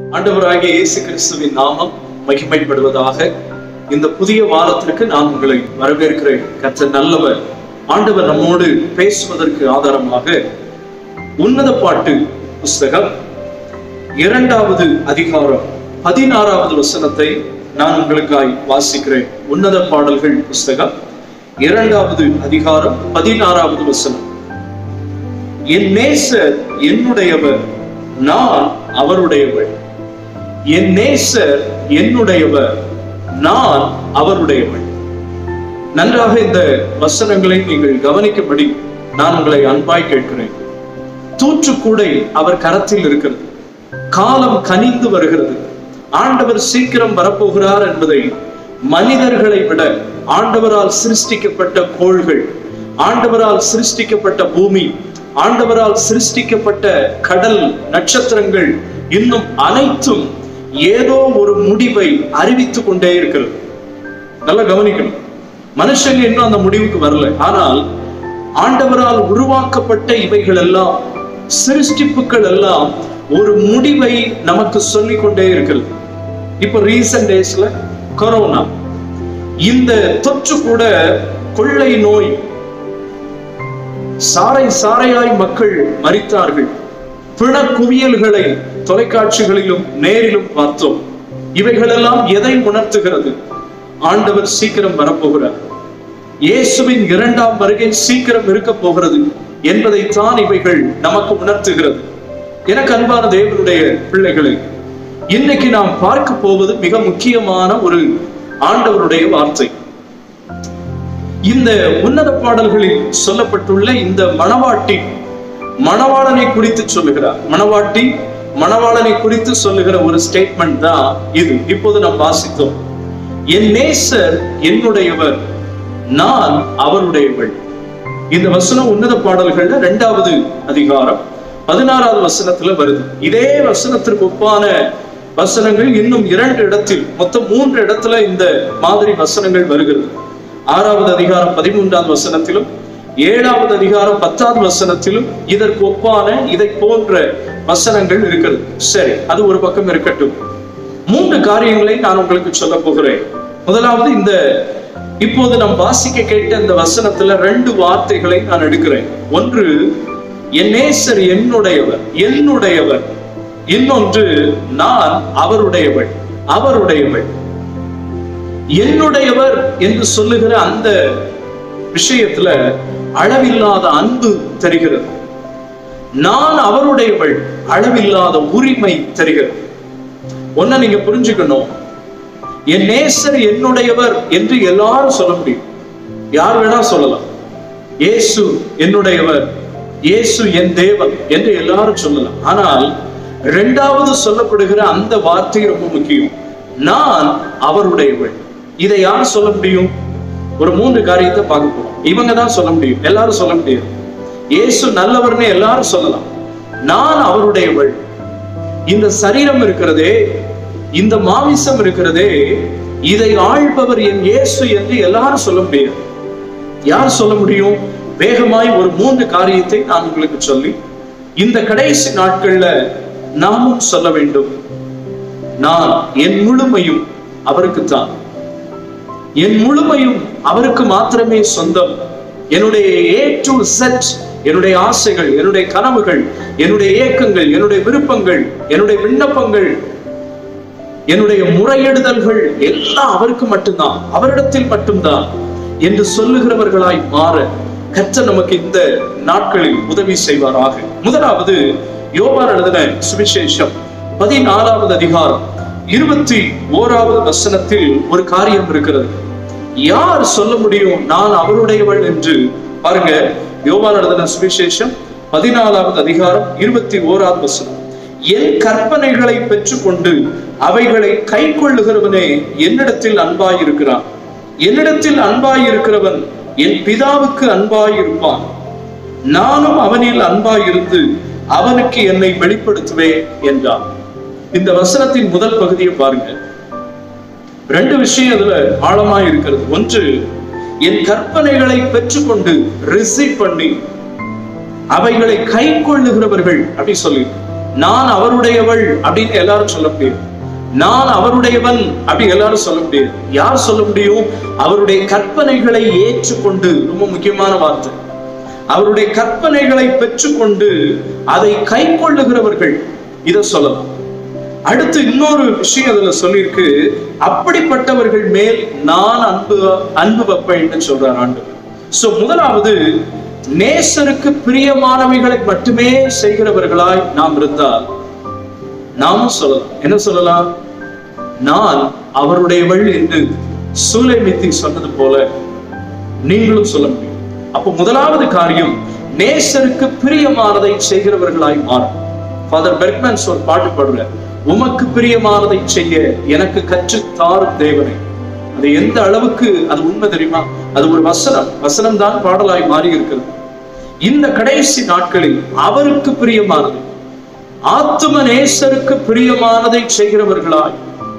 ஆண்டவராகிய இயேசு கிறிஸ்துவின் நாமம் மகிமைப்படுவதாக இந்த புதிய வாரத்திற்கு நான் உங்களை வரவேற்கிறேன் கர்த்தர் நல்லவர் ஆண்டவர் நம்மோடு பேசுவதற்கு ஆதாரமாக உன்னத பாட்டு புஸ்தகம் இரண்டாவது அதிகாரம் பதினாறாவது வசனத்தை நான் உங்களுக்காய் வாசிக்கிறேன் உன்னத பாடல்கள் புஸ்தகம் இரண்டாவது அதிகாரம் பதினாறாவது வசனம் என் நேசர் என்னுடையவர் நான் அவருடையவள் என் நேசர் என்னுடையவர் நான் அவருடையவள் நன்றாக இந்த வசனங்களை நீங்கள் கவனிக்கும்படி நான் உங்களை அன்பாய் கேட்கிறேன் தூற்றுக்கூடை அவர் கரத்தில் இருக்கிறது காலம் கனிந்து வருகிறது ஆண்டவர் சீக்கிரம் வரப்போகிறார் என்பதை மனிதர்களை விட ஆண்டவரால் சிருஷ்டிக்கப்பட்ட கோள்கள் ஆண்டவரால் சிருஷ்டிக்கப்பட்ட பூமி ஆண்டவரால் சிருஷ்டிக்கப்பட்ட கடல் நட்சத்திரங்கள் இன்னும் அனைத்தும் ஏதோ ஒரு முடிவை அறிவித்துக் கொண்டே இருக்கிறது நல்லா கவனிக்கணும் மனுஷங்க இன்னும் அந்த முடிவுக்கு வரல ஆனால் ஆண்டவரால் உருவாக்கப்பட்ட இவைகள் எல்லாம் சிருஷ்டிப்புகள் எல்லாம் ஒரு முடிவை நமக்கு சொல்லிக் கொண்டே இருக்கிறது இப்ப ரீசன்ட் டேஸ்ல கொரோனா இந்த தொற்று கூட கொள்ளை நோய் சாறை சாறையாய் மக்கள் மறித்தார்கள் பிண குவியல்களை தொலைக்காட்சிகளிலும் நேரிலும் பார்த்தோம் இவைகளெல்லாம் எதை உணர்த்துகிறது ஆண்டவர் சீக்கிரம் வரப்போகிறார் இயேசுவின் இரண்டாம் வருகை சீக்கிரம் இருக்க போகிறது என்பதைத்தான் இவைகள் நமக்கு உணர்த்துகிறது எனக்கு அன்பான தேவனுடைய பிள்ளைகளை இன்னைக்கு நாம் பார்க்க போவது மிக முக்கியமான ஒரு ஆண்டவருடைய வார்த்தை இந்த உன்னத பாடல்களில் சொல்லப்பட்டுள்ள இந்த மணவாட்டி மணவாளனை குறித்து சொல்லுகிறார் மணவாட்டி மணவாளனை குறித்து சொல்லுகிற ஒரு ஸ்டேட்மெண்ட் தான் இது இப்போது நாம் வாசித்தோம் என் நேசர் என்னுடையவர் நான் அவருடையவள் இந்த வசனம் உன்னத பாடல்கள்ல இரண்டாவது அதிகாரம் பதினாறாவது வசனத்துல வருது இதே வசனத்திற்கு ஒப்பான வசனங்கள் இன்னும் இரண்டு இடத்தில் மொத்தம் மூன்று இடத்துல இந்த மாதிரி வசனங்கள் வருகிறது ஆறாவது அதிகாரம் பதிமூன்றாவது வசனத்திலும் ஏழாவது அதிகாரம் பத்தாவது வசனத்திலும் இதற்கு ஒப்பான இதை போன்ற வசனங்கள் இருக்கிறது சரி அது ஒரு பக்கம் இருக்கட்டும் மூன்று காரியங்களை நான் உங்களுக்கு சொல்ல போகிறேன் முதலாவது இந்த இப்போது நாம் வாசிக்க கேட்ட இந்த வசனத்துல ரெண்டு வார்த்தைகளை நான் எடுக்கிறேன் ஒன்று என் நேசர் என்னுடையவர் என்னுடையவர் இன்னொன்று நான் அவருடையவள் அவருடையவள் என்னுடையவர் என்று சொல்லுகிற அந்த விஷயத்துல அளவில்லாத அன்பு தெரிகிறது நான் அவருடையவள் அளவில்லாத உரிமை தெரிகிறது ஒன்ன நீங்க புரிஞ்சுக்கணும் என் நேசர் என்னுடையவர் என்று எல்லாரும் சொல்ல முடியும் யார் வேணா சொல்லலாம் இயேசு என்னுடையவர் இயேசு என் தேவன் என்று எல்லாரும் சொல்லலாம் ஆனால் இரண்டாவது சொல்லப்படுகிற அந்த வார்த்தை ரொம்ப முக்கியம் நான் அவருடையவள் இதை யார் சொல்ல முடியும் ஒரு மூன்று காரியத்தை பார்க்க போறோம் இவங்க தான் சொல்ல முடியும் எல்லாரும் சொல்ல முடியாது இயேசு நல்லவர்னு எல்லாரும் சொல்லலாம் நான் அவருடையவள் இந்த சரீரம் இருக்கிறதே இந்த மாமிசம் இருக்கிறதே இதை ஆள்பவர் என் இயேசு என்று எல்லாரும் சொல்ல முடியாது யார் சொல்ல முடியும் வேகமாய் ஒரு மூன்று காரியத்தை நான் உங்களுக்கு சொல்லி இந்த கடைசி நாட்கள்ல நாமும் சொல்ல வேண்டும் நான் என் முழுமையும் அவருக்குத்தான் என் முழுமையும் அவருக்கு மாத்திரமே சொந்தம் என்னுடைய ஏ டு செட் என்னுடைய ஆசைகள் என்னுடைய கனவுகள் என்னுடைய ஏக்கங்கள் என்னுடைய விருப்பங்கள் என்னுடைய விண்ணப்பங்கள் என்னுடைய முறையிடுதல்கள் எல்லாம் அவருக்கு மட்டும்தான் அவரிடத்தில் மட்டும்தான் என்று சொல்லுகிறவர்களாய் மாற கற்ற நமக்கு இந்த நாட்களில் உதவி செய்வாராக முதலாவது யோவான் எழுதின சுவிசேஷம் பதினாலாவது அதிகாரம் இருபத்தி ஓராவது வசனத்தில் ஒரு காரியம் இருக்கிறது யார் சொல்ல முடியும் நான் அவருடையவள் என்று பாருங்க யோவான் எழுதின சுவிசேஷம் பதினாலாவது அதிகாரம் இருபத்தி ஓராவது வசனம் என் கற்பனைகளை பெற்றுக்கொண்டு அவைகளை கை கொள்ளுகிறவனே என்னிடத்தில் அன்பாயிருக்கிறான் என்னிடத்தில் அன்பாயிருக்கிறவன் என் பிதாவுக்கு அன்பாயிருப்பான் நானும் அவனில் அன்பாயிருந்து அவனுக்கு என்னை வெளிப்படுத்துவேன் என்றான் இந்த வசனத்தின் முதல் பகுதியை பாருங்க ரெண்டு விஷயம் அதுல ஆழமா இருக்கிறது ஒன்று என் கற்பனைகளை பெற்றுக்கொண்டு ரிசீவ் பண்ணி அவைகளை கை கொள்ளுகிறவர்கள் அப்படி சொல்லி நான் அவருடையவள் அப்படின்னு எல்லாரும் சொல்ல முடியும் நான் அவருடையவன் அப்படி எல்லாரும் சொல்ல முடியாது யார் சொல்ல முடியும் அவருடைய கற்பனைகளை ஏற்றுக்கொண்டு ரொம்ப முக்கியமான வார்த்தை அவருடைய கற்பனைகளை பெற்றுக்கொண்டு அதை கை கொள்ளுகிறவர்கள் இதை சொல்லலாம் அடுத்து இன்னொரு விஷயம் அதுல சொல்லியிருக்கு அப்படிப்பட்டவர்கள் மேல் நான் அன்பு அன்பு வைப்பேன் சொல்றார் ஆண்டு சோ முதலாவது நேசருக்கு பிரியமானவைகளை மட்டுமே செய்கிறவர்களாய் நாம் இருந்தால் நாமும் சொல்லலாம் என்ன சொல்லலாம் நான் அவருடையவள் என்று சூலைமித்தி சொன்னது போல நீங்களும் சொல்ல முடியும் அப்போ முதலாவது காரியம் நேசருக்கு பிரியமானதை செய்கிறவர்களாய் மாறும் ஃபாதர் பெர்க்மன்ஸ் ஒரு பாட்டு பாடுறார் உமக்கு பிரியமானதை செய்ய எனக்கு கற்று தாரும் தேவனை அது எந்த அளவுக்கு அது உண்மை தெரியுமா அது ஒரு வசனம் வசனம் தான் பாடலாய் மாறி இருக்கிறது இந்த கடைசி நாட்களில் அவருக்கு பிரியமானது ஆத்தும நேசருக்கு பிரியமானதை செய்கிறவர்களாய்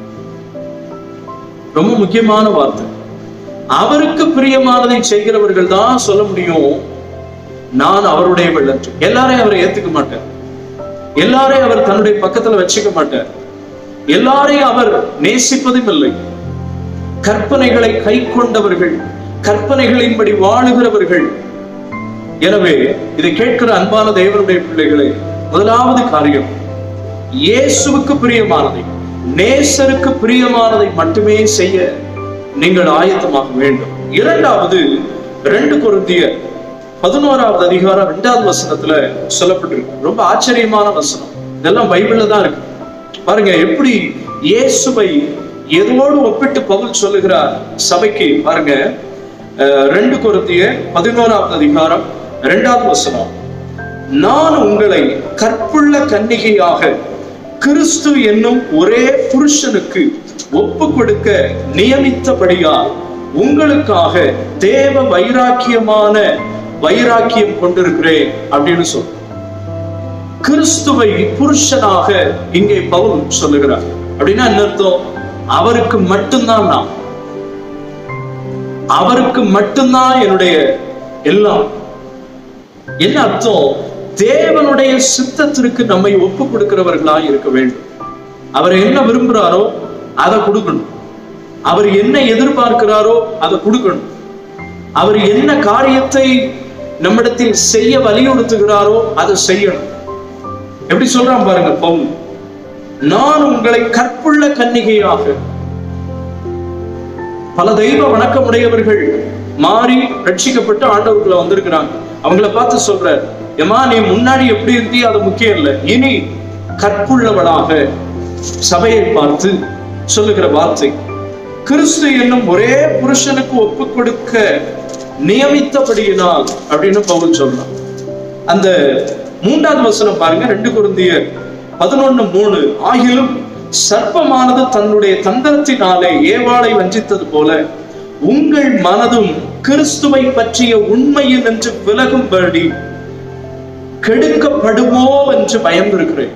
ரொம்ப முக்கியமான வார்த்தை அவருக்கு பிரியமானதை செய்கிறவர்கள் தான் சொல்ல முடியும் நான் அவருடையவள் என்று எல்லாரையும் அவரை ஏத்துக்க மாட்டார் எல்லாரையும் அவர் தன்னுடைய பக்கத்துல வச்சுக்க மாட்டார் எல்லாரையும் அவர் நேசிப்பதும் இல்லை கற்பனைகளை கை கொண்டவர்கள் கற்பனைகளின்படி வாழுகிறவர்கள் எனவே இதை கேட்கிற அன்பான தேவனுடைய பிள்ளைகளே முதலாவது காரியம் இயேசுவுக்கு பிரியமானதை நேசருக்கு பிரியமானதை மட்டுமே செய்ய நீங்கள் ஆயத்தமாக வேண்டும் இரண்டாவது ரெண்டு கொருந்திய பதினோராவது அதிகாரம் ரெண்டாவது வசனத்துல சொல்லப்பட்டிருக்கு ரொம்ப ஆச்சரியமான வசனம் இதெல்லாம் பைபிள்ல தான் இருக்கு பாருங்க எப்படி இயேசுவை எதோடு ஒப்பிட்டு பவுல் சொல்லுகிறார் சபைக்கு பாருங்க அஹ், ரெண்டு கொருந்திய பதினோராவது அதிகாரம் இரண்டாவது வசனம் நான் உங்களை கற்புள்ள கன்னிகையாக கிறிஸ்து என்னும் ஒரே புருஷனுக்கு ஒப்பு கொடுக்க நியமித்தபடியால் உங்களுக்காக தேவ வைராக்கியமான வைராக்கியம் கொண்டிருக்கிறேன் அப்படின்னு சொல் கிறிஸ்துவை புருஷனாக இங்கே பவுல் சொல்லுகிறார் அப்படின்னா என்ன அர்த்தம் அவருக்கு மட்டும்தான் நான் அவருக்கு மட்டும்தான் என்னுடைய எல்லாம் என்ன அர்த்தம் தேவனுடைய சித்தத்திற்கு நம்மை ஒப்பு கொடுக்கிறவர்களாய் இருக்க வேண்டும் அவர் என்ன விரும்புறாரோ அதை கொடுக்கணும் அவர் என்ன எதிர்பார்க்கிறாரோ அதை கொடுக்கணும் அவர் என்ன காரியத்தை நம்மிடத்தில் செய்ய வலியுறுத்துகிறாரோ அதை செய்யணும் எப்படி சொல்றான் பாருங்க பவுல் நான் உங்களை கற்புள்ள கன்னிகையாக பல தெய்வ வணக்கமுடையவர்கள் மாறி ரட்சிக்கப்பட்டு ஆண்டவர்களை வந்திருக்கிறாங்க அவங்கள பார்த்து சொல்ற ஏமா நீ முன்னாடி எப்படி இருந்தியோ அது முக்கியம் இல்லை இனி கற்புள்ளவளாக சபையை பார்த்து சொல்லுகிற வார்த்தை கிறிஸ்து என்னும் ஒரே புருஷனுக்கு ஒப்பு கொடுக்க நியமித்தபடியினால் அப்படின்னு பவுல் சொல்றான் அந்த மூன்றாவது வசனம் பாருங்க ரெண்டு குருந்திய பதினொன்னு மூணு ஆகிலும் சர்ப்பமானது தன்னுடைய தந்திரத்தினாலே ஏவாளை வஞ்சித்தது போல உங்கள் மனதும் கிறிஸ்துவை பற்றிய உண்மையில் என்று விலகும்படி கெடுக்கப்படுமோ என்று பயந்திருக்கிறேன்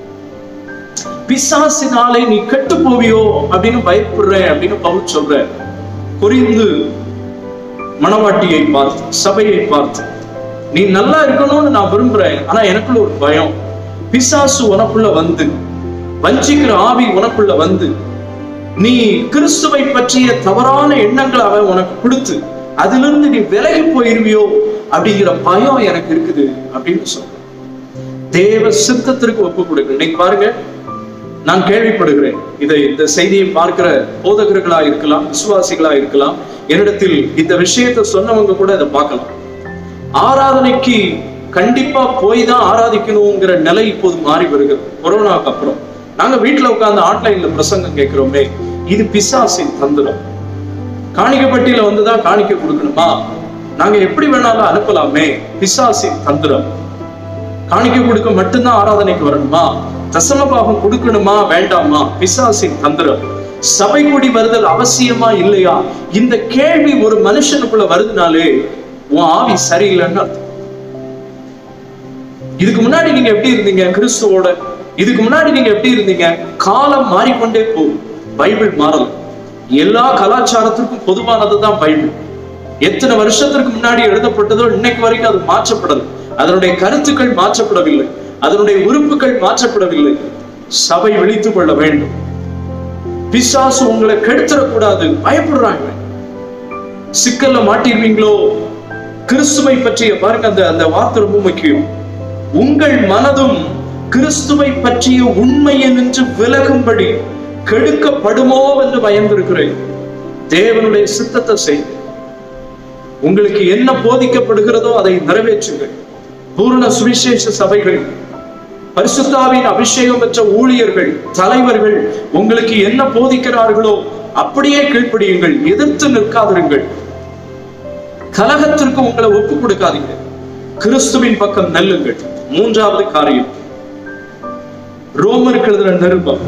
பிசாசினாலே நீ கெட்டு போவியோ அப்படின்னு பயப்படுறேன் அப்படின்னு பவுல் சொல்ற புரிந்து மணவாட்டியை பார்த்து சபையை பார்த்து நீ நல்லா இருக்கணும்னு நான் விரும்புறேன் ஆனா எனக்குள்ள ஒரு பயம் பிசாசு உனக்குள்ள வந்து வஞ்சிக்கிற ஆவி உனக்குள்ள வந்து நீ கிறிஸ்துவை பற்றிய தவறான எண்ணங்களை அவன் உனக்கு கொடுத்து அதிலிருந்து நீ விலகி போயிருவியோ அப்படிங்கிற பயம் எனக்கு இருக்குது அப்படின்னு சொல்ற தேவ சித்தத்திற்கு ஒப்பு கொடுக்க இன்னைக்கு பாருங்க நான் கேள்விப்படுகிறேன் இதை இந்த செய்தியை பார்க்கிற போதகர்களா இருக்கலாம் விசுவாசிகளா இருக்கலாம் என்னிடத்தில் இந்த விஷயத்தை சொன்னவங்க கூட இதை பார்க்கலாம் ஆராதனைக்கு கண்டிப்பா போய் தான் ஆராதிக்கணுங்கிற நிலை இப்போது மாறி வருகிறது கொரோனாக்கு அப்புறம் நாங்க வீட்டுல உட்கார்ந்து ஆன்லைன்ல பிரசங்கம் கேட்கிறோமே இது பிசாசின் தந்திரம் காணிக்கப்பட்டியில வந்துதான் காணிக்க கொடுக்கணுமா நாங்க எப்படி வேணாலும் அனுப்பலாமே பிசாசின் தந்திரம் காணிக்க கொடுக்க மட்டும்தான் ஆராதனைக்கு வரணுமா தசம பாகம் கொடுக்கணுமா வேண்டாமா பிசாசின் தந்திரம் சபை கூடி வருதல் அவசியமா இல்லையா இந்த கேள்வி ஒரு மனுஷனுக்குள்ள வருதுனாலே உன் ஆவி சரியில்லைன்னு அர்த்தம் இதுக்கு முன்னாடி நீங்க எப்படி இருந்தீங்க கிறிஸ்துவோட இதுக்கு முன்னாடி நீங்க எப்படி இருந்தீங்க காலம் மாறிக்கொண்டே போகும் பைபிள் மாறல எல்லா கலாச்சாரத்திற்கும் பொதுவானதுதான் பைபிள் எத்தனை வருஷத்திற்கு முன்னாடி எழுதப்பட்டதோ இன்னைக்கு வரைக்கும் அது மாற்றப்படல அதனுடைய கருத்துக்கள் மாற்றப்படவில்லை அதனுடைய உறுப்புகள் மாற்றப்படவில்லை சபை விழித்துக் கொள்ள வேண்டும் பிசாசு உங்களை கெடுத்துடக்கூடாது பயப்படுறாங்க சிக்கல்ல மாட்டிருவீங்களோ கிறிஸ்துவை பற்றிய பாருங்க அந்த அந்த வார்த்தை ரொம்ப முக்கியம் உங்கள் மனதும் கிறிஸ்துவை பற்றிய உண்மையை நின்று விலகும்படி கெடுக்கப்படுமோ என்று பயந்திருக்கிறேன் தேவனுடைய சித்தத்தை செய்து உங்களுக்கு என்ன போதிக்கப்படுகிறதோ அதை நிறைவேற்றுங்கள் பூரண சுவிசேஷ சபைகள் பரிசுத்தாவின் அபிஷேகம் பெற்ற ஊழியர்கள் தலைவர்கள் உங்களுக்கு என்ன போதிக்கிறார்களோ அப்படியே கீழ்ப்படியுங்கள் எதிர்த்து நிற்காதிருங்கள் கலகத்திற்கு உங்களை ஒப்பு கொடுக்காதீங்க கிறிஸ்துவின் பக்கம் நெல்லுங்கள் மூன்றாவது காரியம் ரோமருக்கு எழுதின நிருபம்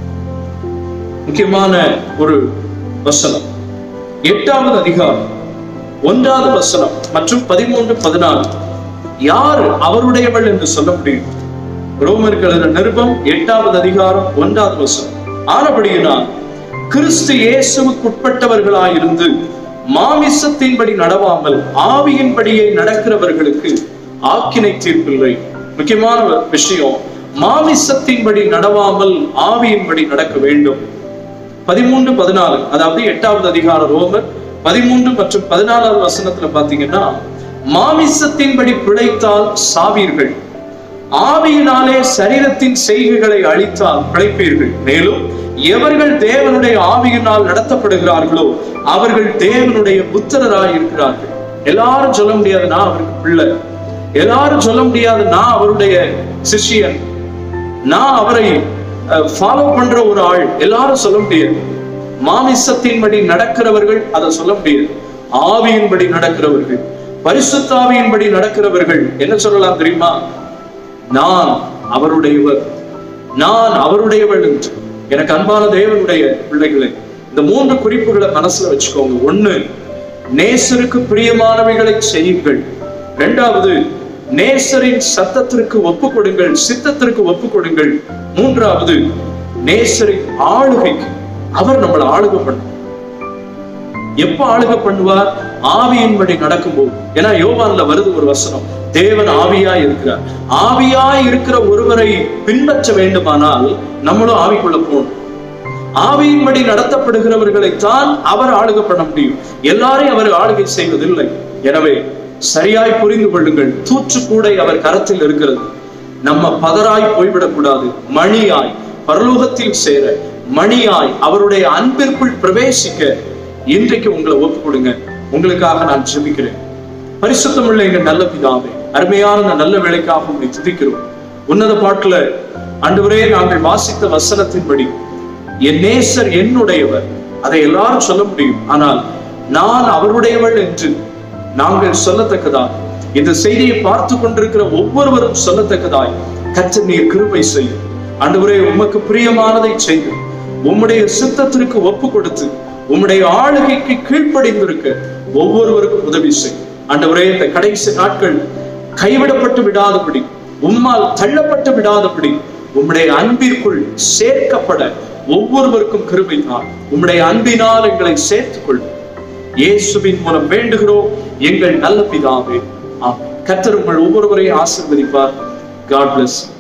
முக்கியமான ஒரு வசனம் எட்டாவது அதிகாரம் ஒன்றாவது வசனம் மற்றும் பதிமூன்று பதினாறு யார் அவருடையவள் என்று சொல்ல முடியும் ரோமருக்கு எழுதின நிருபம் எட்டாவது அதிகாரம் ஒன்றாவது வசனம் ஆனபடியினால் கிறிஸ்து இயேசுவுக்குட்பட்டவர்களாயிருந்து மாமிசத்தின்படி நடவாமல் ஆவியின்படியே நடக்கிறவர்களுக்கு ஆக்கினை தீர்ப்பில்லை முக்கியமான விஷயம் மாமிசத்தின்படி நடவாமல் ஆவியின்படி நடக்க வேண்டும் பதிமூன்று பதினாலு அதாவது எட்டாவது அதிகார ரோமர் பதிமூன்று மற்றும் பதினாலாவது வசனத்துல பாத்தீங்கன்னா மாமிசத்தின்படி பிழைத்தால் சாவீர்கள் ஆவியினாலே சரீரத்தின் செய்கைகளை அழித்தால் பிழைப்பீர்கள் மேலும் எவர்கள் தேவனுடைய ஆவியினால் நடத்தப்படுகிறார்களோ அவர்கள் தேவனுடைய புத்திரராய் இருக்கிறார்கள் எல்லாரும் சொல்ல முடியாது நான் அவருக்கு பிள்ளை எல்லாரும் சொல்ல முடியாது நான் அவருடைய சிஷ்யன் நான் அவரை ஃபாலோ பண்ற ஒரு ஆள் எல்லாரும் சொல்ல முடியாது மாமிசத்தின்படி நடக்கிறவர்கள் அதை சொல்ல முடியாது ஆவியின்படி நடக்கிறவர்கள் பரிசுத்தாவியின்படி நடக்கிறவர்கள் என்ன சொல்லலாம் தெரியுமா நான் அவருடையவர் நான் அவருடையவள் என்று எனக்கு அன்பான தேவனுடைய பிள்ளைகளை இந்த மூன்று குறிப்புகளை மனசுல வச்சுக்கோங்க ஒண்ணு நேசருக்கு பிரியமானவைகளை செய்யுங்கள் இரண்டாவது நேசரின் சத்தத்திற்கு ஒப்பு கொடுங்கள் சித்தத்திற்கு ஒப்பு கொடுங்கள் மூன்றாவது நேசரின் ஆளுகைக்கு அவர் நம்மளை ஆளுகை பண்ணும் எப்ப ஆளுகை பண்ணுவார் ஆவியின்படி நடக்கும்போது ஏன்னா யோவான்ல வருது ஒரு வசனம் தேவன் ஆவியா இருக்கிறார் ஆவியா இருக்கிற ஒருவரை பின்பற்ற வேண்டுமானால் நம்மளும் ஆவிக்குள்ள போகணும் ஆவியின்படி நடத்தப்படுகிறவர்களைத்தான் அவர் ஆளுகை பண்ண முடியும் எல்லாரையும் அவர் ஆளுகை செய்வதில்லை எனவே சரியாய் புரிந்து கொள்ளுங்கள் தூற்று கூடை அவர் கரத்தில் இருக்கிறது நம்ம பதராய் போய்விடக்கூடாது மணியாய் பரலோகத்தில் சேர மணியாய் அவருடைய அன்பிற்குள் பிரவேசிக்க இன்றைக்கு உங்களை ஒப்பு கொடுங்க உங்களுக்காக நான் ஜெபிக்கிறேன் பரிசுத்தமுள்ள எங்க நல்ல பிதாவே அருமையான இந்த நல்ல வேலைக்காக உங்களை துதிக்கிறோம் உன்னத பாட்டுல அன்றுவரே நாங்கள் வாசித்த வசனத்தின்படி என் நேசர் என்னுடையவர் அதை எல்லாரும் சொல்ல முடியும் ஆனால் நான் அவருடையவள் என்று நாங்கள் சொல்லத்தக்கதா இந்த செய்தியை பார்த்து கொண்டிருக்கிற ஒவ்வொருவரும் சொல்லத்தக்கதாய் கற்று நீர் கிருபை செய்யும் அன்றுவரே உமக்கு பிரியமானதை செய்து உம்முடைய சித்தத்திற்கு ஒப்பு கொடுத்து உம்முடைய ஆளுகைக்கு கீழ்ப்படிந்திருக்க ஒவ்வொருவருக்கும் உதவி செய் ஆண்டவரே இந்த கடைசி நாட்கள் கைவிடப்பட்டு விடாதபடி உம்மால் தள்ளப்பட்டு விடாதபடி உம்முடைய அன்பிற்குள் சேர்க்கப்பட ஒவ்வொருவருக்கும் கிருபை தான் உம்முடைய அன்பினால் எங்களை சேர்த்துக் கொள் இயேசுவின் மூலம் வேண்டுகிறோம் எங்கள் நல்ல பிதாவே ஆமென் கர்த்தர் உங்கள் ஒவ்வொருவரையும் ஆசீர்வதிப்பார் காட் பிளஸ்